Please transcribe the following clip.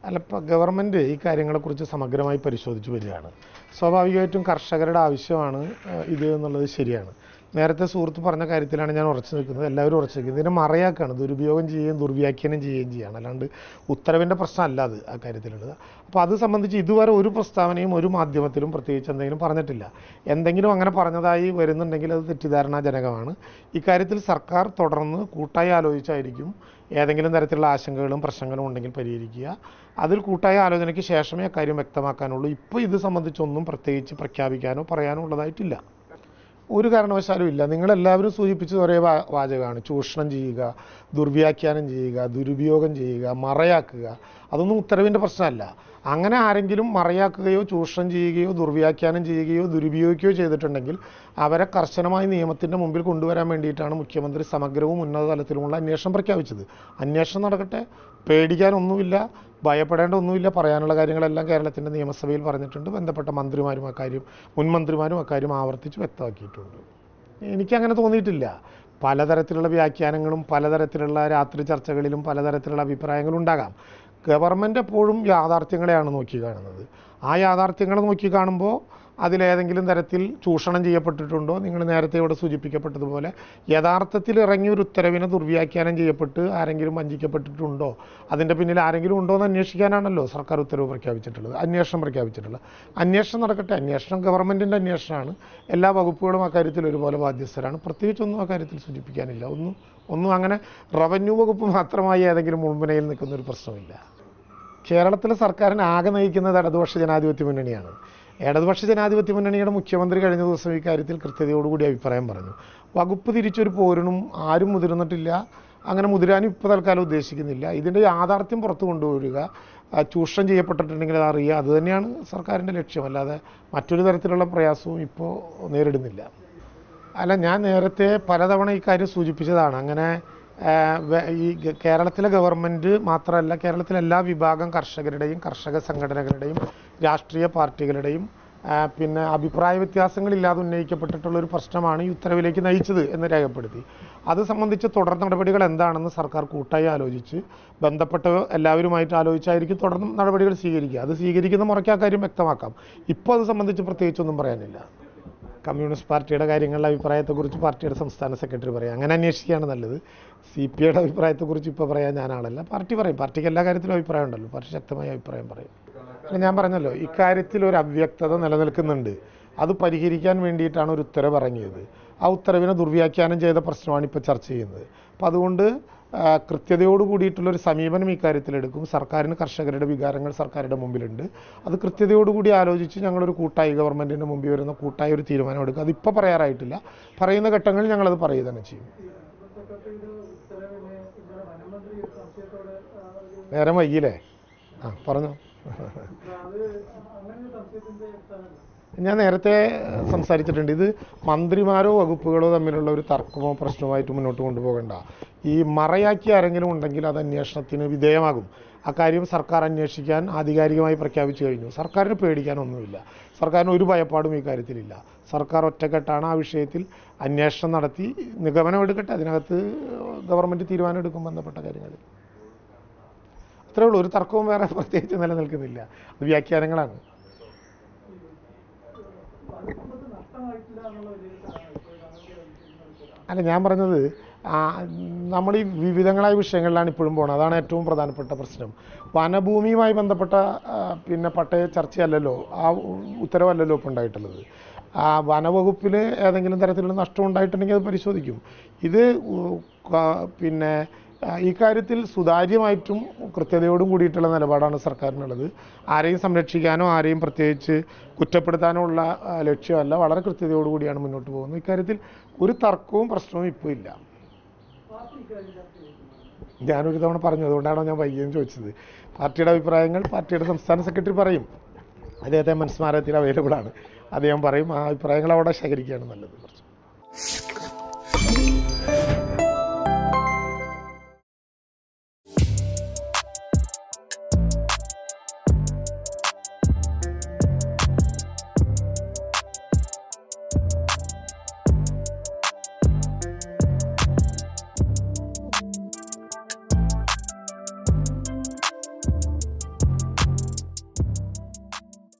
അല്ല ഇപ്പോൾ ഗവൺമെൻറ് ഈ കാര്യങ്ങളെക്കുറിച്ച് സമഗ്രമായി പരിശോധിച്ച് വരികയാണ് സ്വാഭാവികമായിട്ടും കർഷകരുടെ ആവശ്യമാണ് ഏഹ്, ഇത് എന്നുള്ളത് ശരിയാണ് നേരത്തെ സുഹൃത്ത് പറഞ്ഞ കാര്യത്തിലാണ് ഞാൻ ഉറച്ചു നിൽക്കുന്നത് എല്ലാവരും ഉറച്ചു നിൽക്കുന്നത് ഇതിനെ മറയാക്കാണ് ദുരുപയോഗം ചെയ്യുകയും ദുർവ്യാഖ്യാനം ചെയ്യുകയും ചെയ്യുകയാണ് അല്ലാണ്ട് ഉത്തരവിൻ്റെ പ്രശ്നമല്ല അത് ആ കാര്യത്തിലുള്ളത് അപ്പോൾ അത് സംബന്ധിച്ച് ഇതുവരെ ഒരു പ്രസ്താവനയും ഒരു മാധ്യമത്തിലും പ്രത്യേകിച്ച് എന്തെങ്കിലും പറഞ്ഞിട്ടില്ല എന്തെങ്കിലും അങ്ങനെ പറഞ്ഞതായി വരുന്നുണ്ടെങ്കിൽ അത് തെറ്റിദ്ധാരണാജനകമാണ് ഇക്കാര്യത്തിൽ സർക്കാർ തുടർന്ന് കൂട്ടായി ആലോചിച്ചായിരിക്കും ഏതെങ്കിലും തരത്തിലുള്ള ആശങ്കകളും പ്രശ്നങ്ങളും ഉണ്ടെങ്കിൽ പരിഹരിക്കുക അതിൽ കൂട്ടായ ആലോചനയ്ക്ക് ശേഷമേ അക്കാര്യം വ്യക്തമാക്കാനുള്ളൂ ഇപ്പോൾ ഇത് സംബന്ധിച്ചൊന്നും പ്രത്യേകിച്ച് പ്രഖ്യാപിക്കാനോ പറയാനോ ഉള്ളതായിട്ടില്ല ഒരു കാരണവശാലും ഇല്ല നിങ്ങളെല്ലാവരും സൂചിപ്പിച്ചത് ഒരേ വാ- വാചകമാണ് ചൂഷണം ചെയ്യുക ദുർവ്യാഖ്യാനം ചെയ്യുക ദുരുപയോഗം ചെയ്യുക മറയാക്കുക അതൊന്നും ഉത്തരവിൻ്റെ പ്രശ്നമല്ല അങ്ങനെ ആരെങ്കിലും മറയാക്കുകയോ ചൂഷണം ചെയ്യുകയോ ദുർവ്യാഖ്യാനം ചെയ്യുകയോ ദുരുപയോഗിക്കുകയോ ചെയ്തിട്ടുണ്ടെങ്കിൽ അവരെ കർശനമായി നിയമത്തിൻ്റെ മുമ്പിൽ കൊണ്ടുവരാൻ വേണ്ടിയിട്ടാണ് മുഖ്യമന്ത്രി സമഗ്രവും ഉന്നത തലത്തിലുമുള്ള അന്വേഷണം പ്രഖ്യാപിച്ചത് അന്വേഷണം നടക്കട്ടെ പേടിക്കാനൊന്നുമില്ല ഭയപ്പെടേണ്ട ഒന്നുമില്ല പറയാനുള്ള കാര്യങ്ങളെല്ലാം കേരളത്തിൻ്റെ നിയമസഭയിൽ പറഞ്ഞിട്ടുണ്ട് ബന്ധപ്പെട്ട മന്ത്രിമാരും അക്കാര്യം മുൻ മന്ത്രിമാരും അക്കാര്യം ആവർത്തിച്ച് വ്യക്തമാക്കിയിട്ടുണ്ട് എനിക്കങ്ങനെ തോന്നിയിട്ടില്ല പലതരത്തിലുള്ള വ്യാഖ്യാനങ്ങളും പലതരത്തിലുള്ള രാത്രി ചർച്ചകളിലും പലതരത്തിലുള്ള അഭിപ്രായങ്ങളും ഉണ്ടാകാം ഗവൺമെൻറ് എപ്പോഴും യാഥാർത്ഥ്യങ്ങളെയാണ് നോക്കി കാണുന്നത് ആ യാഥാർത്ഥ്യങ്ങൾ നോക്കി കാണുമ്പോൾ അതിലേതെങ്കിലും തരത്തിൽ ചൂഷണം ചെയ്യപ്പെട്ടിട്ടുണ്ടോ നിങ്ങൾ നേരത്തെ ഇവിടെ സൂചിപ്പിക്കപ്പെട്ടതുപോലെ യഥാർത്ഥത്തിൽ ഇറങ്ങിയ ഒരു ഉത്തരവിനെ ദുർവ്യാഖ്യാനം ചെയ്യപ്പെട്ട് ആരെങ്കിലും വഞ്ചിക്കപ്പെട്ടിട്ടുണ്ടോ അതിൻ്റെ പിന്നിൽ ആരെങ്കിലും ഉണ്ടോ എന്ന് അന്വേഷിക്കാനാണല്ലോ സർക്കാർ ഉത്തരവ് പ്രഖ്യാപിച്ചിട്ടുള്ളത് അന്വേഷണം പ്രഖ്യാപിച്ചിട്ടുള്ളത് അന്വേഷണം നടക്കട്ടെ അന്വേഷണം ഗവൺമെൻറ്റിൻ്റെ അന്വേഷണമാണ് എല്ലാ വകുപ്പുകളും അക്കാര്യത്തിൽ ഒരുപോലെ ബാധ്യസ്ഥരാണ് പ്രത്യേകിച്ചൊന്നും അക്കാര്യത്തിൽ സൂചിപ്പിക്കാനില്ല ഒന്നും ഒന്നും അങ്ങനെ റവന്യൂ വകുപ്പ് മാത്രമായി ഏതെങ്കിലും മുൾമുനയിൽ നിൽക്കുന്ന ഒരു പ്രശ്നമില്ല കേരളത്തിലെ സർക്കാരിനെ ആകെ നയിക്കുന്നത് ഇടതുപക്ഷ ജനാധിപത്യ മുന്നണിയാണ് ഇടതുപക്ഷ ജനാധിപത്യ മുന്നണിയുടെ മുഖ്യമന്ത്രി കഴിഞ്ഞ ദിവസം ഈ കാര്യത്തിൽ കൃത്യതയോടുകൂടി അഭിപ്രായം പറഞ്ഞു വകുപ്പ് തിരിച്ചൊരു പോരിനും ആരും മുതിർന്നിട്ടില്ല അങ്ങനെ മുതിരാനും ഇപ്പോൾ തൽക്കാലം ഉദ്ദേശിക്കുന്നില്ല ഇതിൻ്റെ യാഥാർത്ഥ്യം പുറത്തു കൊണ്ടുവരിക ആ, ചൂഷണം ചെയ്യപ്പെട്ടിട്ടുണ്ടെങ്കിൽ അത് അറിയുക അത് തന്നെയാണ് സർക്കാരിൻ്റെ ലക്ഷ്യം അല്ലാതെ മറ്റൊരു തരത്തിലുള്ള പ്രയാസവും ഇപ്പോൾ നേരിടുന്നില്ല അല്ല ഞാൻ നേരത്തെ പലതവണ ഈ കാര്യം സൂചിപ്പിച്ചതാണ് അങ്ങനെ ആ, വെ- ഈ ഗ- കേരളത്തിലെ ഗവൺമെൻറ് മാത്രമല്ല കേരളത്തിലെ എല്ലാ വിഭാഗം കർഷകരുടെയും കർഷക സംഘടനകളുടെയും രാഷ്ട്രീയ പാർട്ടികളുടെയും ആ, പിന്നെ അഭിപ്രായ വ്യത്യാസങ്ങളില്ലാതെ ഉന്നയിക്കപ്പെട്ടിട്ടുള്ള ഒരു പ്രശ്നമാണ് ഈ ഉത്തരവിലേക്ക് നയിച്ചത് എന്ന് രേഖപ്പെടുത്തി അത് സംബന്ധിച്ച് തുടർ നടപടികൾ എന്താണെന്ന് സർക്കാർ കൂട്ടായി ആലോചിച്ച് ബന്ധപ്പെട്ട എല്ലാവരുമായിട്ട് ആലോചിച്ചായിരിക്കും തുടർ നടപടികൾ സ്വീകരിക്കുക അത് സ്വീകരിക്കുന്ന മുറയ്ക്ക് ആ കാര്യം വ്യക്തമാക്കാം ഇപ്പോൾ അത് സംബന്ധിച്ച് പ്രത്യേകിച്ചൊന്നും പറയാനില്ല കമ്മ്യൂണിസ്റ്റ് പാർട്ടിയുടെ കാര്യങ്ങളുടെ അഭിപ്രായത്തെക്കുറിച്ച് പാർട്ടിയുടെ സംസ്ഥാന സെക്രട്ടറി പറയും അങ്ങനെ അന്വേഷിക്കുകയാണ് നല്ലത് സി പി ഐയുടെ അഭിപ്രായത്തെക്കുറിച്ച് ഇപ്പോൾ പറയാൻ ഞാനാളല്ല പാർട്ടി പറയും പാർട്ടിക്ക് എല്ലാ കാര്യത്തിലും അഭിപ്രായം ഉണ്ടല്ലോ പാർട്ടി ശക്തമായ അഭിപ്രായം പറയും അല്ല ഞാൻ പറഞ്ഞല്ലോ ഇക്കാര്യത്തിൽ ഒരു അവ്യക്തത നിലനിൽക്കുന്നുണ്ട് അത് പരിഹരിക്കാൻ വേണ്ടിയിട്ടാണ് ഒരു ഉത്തരവ് ഇറങ്ങിയത് ആ ഉത്തരവിനെ ദുർവ്യാഖ്യാനം ചെയ്ത പ്രശ്നമാണ് ഇപ്പോൾ ചർച്ച ചെയ്യുന്നത് അപ്പോൾ അതുകൊണ്ട് ആ, കൃത്യതയോട് കൂടിയിട്ടുള്ളൊരു സമീപനം ഇക്കാര്യത്തിലെടുക്കും സർക്കാരിന് കർഷകരുടെ വികാരങ്ങൾ സർക്കാരുടെ മുമ്പിലുണ്ട് അത് കൃത്യതയോടുകൂടി ആലോചിച്ച് ഞങ്ങളൊരു കൂട്ടായി ഗവൺമെൻറ്റിൻ്റെ മുമ്പിൽ വരുന്ന കൂട്ടായ ഒരു തീരുമാനം എടുക്കും അതിപ്പോൾ പറയാറായിട്ടില്ല പറയുന്ന ഘട്ടങ്ങളിൽ ഞങ്ങളത് പറയുക തന്നെ ചെയ്യും നേരം വൈകിയില്ലേ ആ പറഞ്ഞോ ഞാൻ നേരത്തെ ഏഹ്, സംസാരിച്ചിട്ടുണ്ട് ഇത് മന്ത്രിമാരോ വകുപ്പുകളോ തമ്മിലുള്ള ഒരു തർക്കമോ പ്രശ്നമായിട്ട് മുന്നോട്ട് കൊണ്ടുപോകണ്ട ഈ മറയാക്കി ആരെങ്കിലും ഉണ്ടെങ്കിൽ അത് അന്വേഷണത്തിന് വിധേയമാകും അക്കാര്യം സർക്കാർ അന്വേഷിക്കാൻ ആധികാരികമായി പ്രഖ്യാപിച്ചു കഴിഞ്ഞു സർക്കാരിന് പേടിക്കാനൊന്നുമില്ല സർക്കാരിന് ഒരു ഭയപ്പാടും ഈ കാര്യത്തിലില്ല സർക്കാർ ഒറ്റക്കെട്ടാണ് ആ വിഷയത്തിൽ അന്വേഷണം നടത്തി നിഗമനം എടുക്കട്ടെ അതിനകത്ത് ഗവൺമെൻറ് തീരുമാനം എടുക്കും ബന്ധപ്പെട്ട കാര്യങ്ങളിൽ അത്രേ ഉള്ളൂ ഒരു തർക്കവും വേറെ പ്രത്യേകിച്ച് നിലനിൽക്കുന്നില്ല അത് വ്യാഖ്യാനങ്ങളാണ് അല്ല ഞാൻ പറഞ്ഞത് ആ, നമ്മൾ ഈ വിവിധങ്ങളായ വിഷയങ്ങളിലാണ് ഇപ്പോഴും പോകുന്നത് അതാണ് ഏറ്റവും പ്രധാനപ്പെട്ട പ്രശ്നം വനഭൂമിയുമായി ബന്ധപ്പെട്ട ആ, പിന്നെ പട്ടയ ചർച്ചയല്ലല്ലോ ആ ഉത്തരവല്ലല്ലോ ഇപ്പോൾ ഉണ്ടായിട്ടുള്ളത് ആ വനവകുപ്പിൽ ഏതെങ്കിലും തരത്തിലുള്ള നഷ്ടം ഉണ്ടായിട്ടുണ്ടെങ്കിൽ അത് പരിശോധിക്കും ഇത് ഉ- ക- പിന്നെ ആ, ഈ കാര്യത്തിൽ സുതാര്യമായിട്ടും കൃത്യതയോടും കൂടിയിട്ടുള്ള നിലപാടാണ് സർക്കാരിനുള്ളത് ആരെയും സംരക്ഷിക്കാനോ ആരെയും പ്രത്യേകിച്ച് കുറ്റപ്പെടുത്താനോ ഉള്ള ആ, ലക്ഷ്യമല്ല വളരെ കൃത്യതയോടുകൂടിയാണ് മുന്നോട്ട് പോകുന്നത് ഇക്കാര്യത്തിൽ ഒരു തർക്കവും പ്രശ്നവും ഇപ്പോൾ ഇല്ല ഞാനൊരു തവണ പറഞ്ഞു അതുകൊണ്ടാണോ ഞാൻ വൈകിയെന്ന് ചോദിച്ചത് പാർട്ടിയുടെ അഭിപ്രായങ്ങൾ പാർട്ടിയുടെ സംസ്ഥാന സെക്രട്ടറി പറയും അദ്ദേഹത്തെ മനസ്മാരത്തിൽ അവൈലബിൾ ആണ് അദ്ദേഹം പറയും ആ അഭിപ്രായങ്ങൾ അവിടെ ശേഖരിക്കുകയാണ് നല്ലത് കുറച്ച്